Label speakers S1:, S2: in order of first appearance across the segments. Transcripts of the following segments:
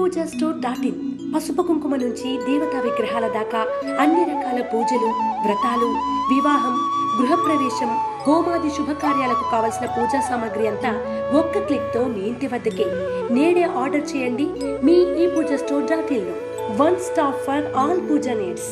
S1: puja store dot in పసుపు కుంకుమ నుంచి దేవతా విగ్రహాల దాకా అన్ని రకాల పూజలు వ్రతాలు వివాహం గృహప్రవేశం హోమాది శుభకార్యాలకు కావలసిన పూజా సామాగ్రి అంతా ఒక్క క్లిక్ తో మీ ఇంటి వద్దకే నేడే ఆర్డర్ చేయండి మీ ఈ పూజ స్టోర్ డాట్ ఇన్ లో one stop for all puja needs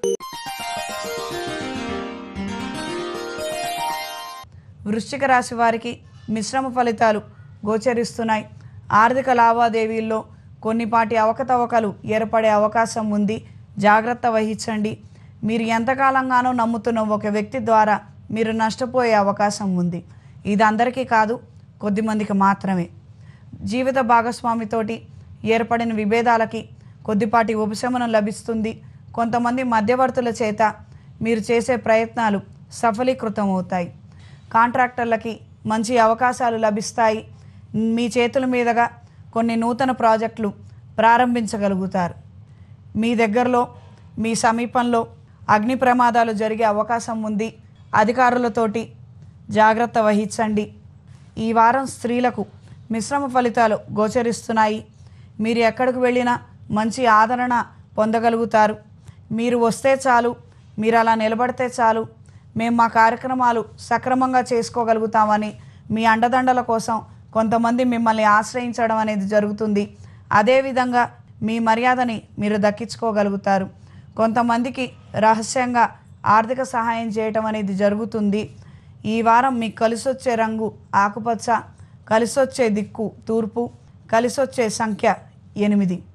S2: వృశ్చిక రాశి వారికి మిశ్రమ ఫలితాలు గోచరిస్తున్నాయి ఆర్థిక లావాదేవీల్లో కొన్నిపాటి అవకతవకలు ఏర్పడే అవకాశం ఉంది జాగ్రత్త వహించండి మీరు ఎంతకాలంగానో నమ్ముతున్న ఒక వ్యక్తి ద్వారా మీరు నష్టపోయే అవకాశం ఉంది ఇది అందరికీ కాదు కొద్దిమందికి మాత్రమే జీవిత భాగస్వామితోటి ఏర్పడిన విభేదాలకి కొద్దిపాటి ఉపశమనం లభిస్తుంది కొంతమంది మధ్యవర్తుల చేత మీరు చేసే ప్రయత్నాలు సఫలీకృతం అవుతాయి కాంట్రాక్టర్లకి మంచి అవకాశాలు లభిస్తాయి మీ చేతుల మీదుగా కొన్ని నూతన ప్రాజెక్టులు ప్రారంభించగలుగుతారు మీ దగ్గరలో మీ సమీపంలో అగ్ని ప్రమాదాలు జరిగే అవకాశం ఉంది అధికారులతోటి జాగ్రత్త వహించండి ఈ వారం స్త్రీలకు మిశ్రమ ఫలితాలు గోచరిస్తున్నాయి మీరు ఎక్కడికి వెళ్ళినా మంచి ఆదరణ పొందగలుగుతారు మీరు వస్తే చాలు మీరు అలా నిలబడితే చాలు మేము మా కార్యక్రమాలు సక్రమంగా చేసుకోగలుగుతామని మీ అండదండల కోసం కొంతమంది మిమ్మల్ని ఆశ్రయించడం అనేది జరుగుతుంది అదేవిధంగా మీ మర్యాదని మీరు దక్కించుకోగలుగుతారు కొంతమందికి రహస్యంగా ఆర్థిక సహాయం చేయటం అనేది జరుగుతుంది ఈ వారం మీకు కలిసొచ్చే రంగు ఆకుపచ్చ కలిసొచ్చే దిక్కు తూర్పు కలిసొచ్చే సంఖ్య ఎనిమిది